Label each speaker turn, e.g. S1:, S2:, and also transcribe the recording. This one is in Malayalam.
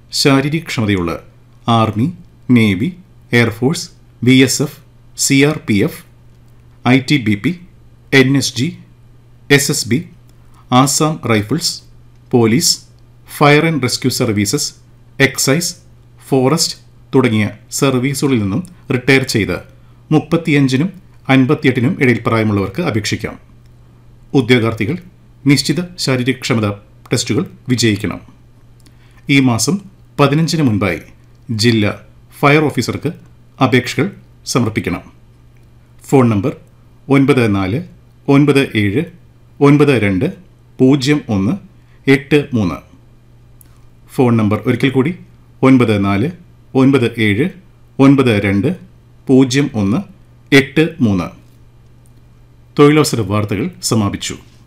S1: ശാരീരികക്ഷമതയുള്ള army navy air force B S F C R P F I T B P N S G S S B Assam rifles police fire and rescue services excise forest തുടങ്ങിയ സർവീസുകളിൽ നിന്നും റിട്ടയർ ചെയ്ത് മുപ്പത്തിയഞ്ചിനും അൻപത്തിയെട്ടിനും ഇടയിൽ പ്രായമുള്ളവർക്ക് അപേക്ഷിക്കാം ഉദ്യോഗാർത്ഥികൾ നിശ്ചിത ശാരീരികക്ഷമത ടെസ്റ്റുകൾ വിജയിക്കണം ഈ മാസം പതിനഞ്ചിന് മുൻപായി ജില്ലാ ഫയർ ഓഫീസർക്ക് അപേക്ഷകൾ സമർപ്പിക്കണം ഫോൺ നമ്പർ ഒൻപത് നാല് ഒൻപത് ഏഴ് ഒൻപത് രണ്ട് പൂജ്യം ഒന്ന് എട്ട് മൂന്ന് ഫോൺ നമ്പർ ഒരിക്കൽ കൂടി ഒൻപത് നാല് ഒൻപത് ഏഴ് ഒൻപത് രണ്ട് പൂജ്യം ഒന്ന് എട്ട് മൂന്ന് തൊഴിലവസര വാർത്തകൾ സമാപിച്ചു